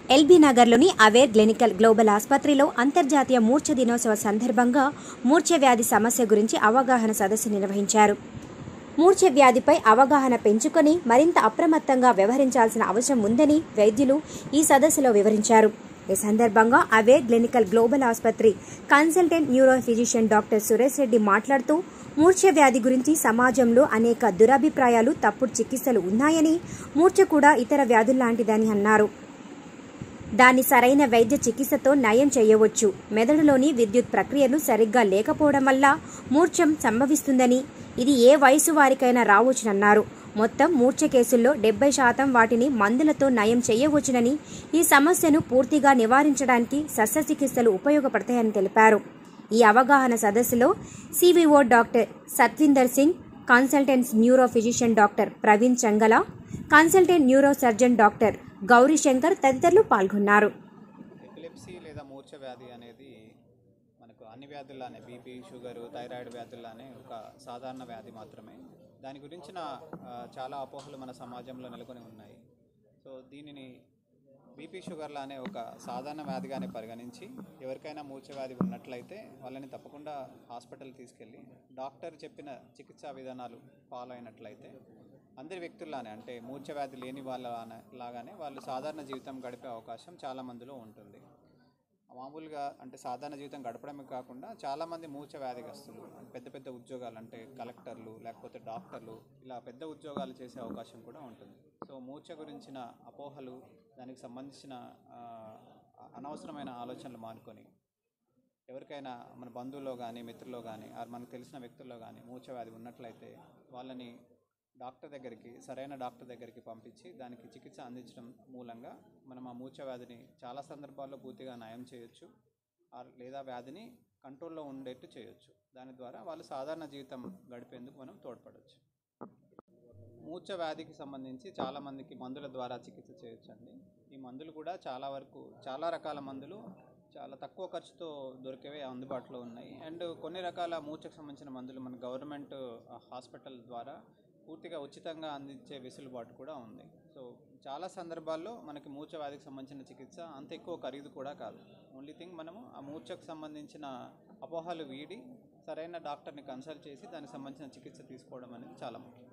LB నగర్లోని aware clinical global ఆసుపత్రిలో అంతర్జాతీయ మూర్ఛ దినోత్సవ సందర్భంగా మూర్ఛ వ్యాధి సమస్య గురించి అవగాహన సదస్సు నిర్వహించారు మూర్ఛ వ్యాధిపై అవగాహన పెంచుకొని మరింత అప్రమత్తంగా వ్యవహరించాల్సిన అవసరం ఉందని వైద్యులు ఈ సదస్సులో వివరించారు ఈ సందర్భంగా అవే క్లినికల్ గ్లోబల్ ఆసుపత్రి consultant neuro physician doctor Suresh Reddy మాట్లాడుతూ మూర్ఛ వ్యాధి గురించి సమాజంలో అనేక దురభిప్రాయాలు తప్పుడు చికిత్సలు ఉన్నాయని మూర్ఛ కూడా ఇతర వ్యాధుల్లాంటిదని అన్నారు దాన్ని సరైన వైద్య చికిత్సతో నయం చేయవచ్చు మెదడులోని విద్యుత్ ప్రక్రియలు సరిగ్గా లేకపోవడం వల్ల మూర్ఛం సంభవిస్తుందని ఇది ఏ వయసు వారికైనా రావచ్చునన్నారు మొత్తం మూర్ఛ కేసుల్లో డెబ్బై శాతం వాటిని మందులతో నయం చేయవచ్చునని ఈ సమస్యను పూర్తిగా నివారించడానికి శస్త్రచికిత్సలు ఉపయోగపడతాయని తెలిపారు ఈ అవగాహన సదస్సులో CVO doctor Satwinder Singh consultants neuro physician doctor Praveen Changala consultant neuro surgeon doctor Gowri Shankar తదితరులు పాల్గొన్నారు ఎపిలెప్సీ లేదా మూర్ఛ వ్యాధి అనేది మనకు అన్ని వ్యాధుల్లానే బీపీ షుగరు థైరాయిడ్ వ్యాధుల్లానే ఒక సాధారణ వ్యాధి మాత్రమే దాని గురించిన ఆ, చాలా అపోహలు మన సమాజంలో నెలకొని ఉన్నాయి సో దీనిని బీపీ షుగర్లానే ఒక సాధారణ వ్యాధిగానే పరిగణించి ఎవరికైనా మూర్ఛ వ్యాధి ఉన్నట్లయితే వాళ్ళని తప్పకుండా హాస్పిటల్ తీసుకెళ్ళి డాక్టర్ చెప్పిన చికిత్సా విధానాలు ఫాలో అయినట్లయితే అందరి వ్యక్తుల్లానే అంటే మూర్ఛ వ్యాధి లేని వాళ్ళ లాగానే వాళ్ళు సాధారణ జీవితం గడిపే అవకాశం చాలా మందిలో ఉంటుంది మామూలుగా అంటే సాధారణ జీవితం గడపడమే కాకుండా చాలామంది మూర్ఛ వ్యాధిగ్రస్తులు పెద్ద పెద్ద ఉద్యోగాలు అంటే కలెక్టర్లు లేకపోతే డాక్టర్లు ఇలా పెద్ద ఉద్యోగాలు చేసే అవకాశం కూడా ఉంటుంది సో మూర్ఛ గురించిన అపోహలు దానికి సంబంధించిన ఆ, అనవసరమైన ఆలోచనలు మానుకొని ఎవరికైనా మన బంధువుల్లో కానీ మిత్రుల్లో కానీ ఆర్ మనకు తెలిసిన వ్యక్తుల్లో కానీ మూర్ఛ వ్యాధి ఉన్నట్లయితే వాళ్ళని డాక్టర్ దగ్గరికి సరైన డాక్టర్ దగ్గరికి పంపించి దానికి చికిత్స అందించడం మూలంగా మనం ఆ మూర్ఛ వ్యాధిని చాలా సందర్భాల్లో పూర్తిగా నయం చేయొచ్చు ఆర్ లేదా వ్యాధిని కంట్రోల్లో ఉండేట్టు చేయొచ్చు దాని ద్వారా వాళ్ళు సాధారణ జీవితం గడిపేందుకు మనం తోడ్పడవచ్చు మూర్ఛ వ్యాధికి సంబంధించి చాలా మందికి మందుల ద్వారా చికిత్స చేయొచ్చండి ఈ మందులు కూడా చాలా వరకు చాలా రకాల మందులు చాలా తక్కువ ఖర్చుతో దొరికేవి అందుబాటులో ఉన్నాయి అండ్ కొన్ని రకాల మూర్ఛకు సంబంధించిన మందులు మన గవర్నమెంట్ హాస్పిటల్ ద్వారా పూర్తిగా ఉచితంగా అందించే వెసులుబాటు కూడా ఉంది సో చాలా సందర్భాల్లో మనకి మూర్ఛ వ్యాధికి సంబంధించిన చికిత్స అంత ఎక్కువ ఖరీదు కూడా కాదు ఓన్లీ థింగ్ మనము ఆ మూర్ఛకు సంబంధించిన అపోహలు వీడి సరైన డాక్టర్ని కన్సల్ట్ చేసి దానికి సంబంధించిన చికిత్స తీసుకోవడం అనేది చాలా ముఖ్యం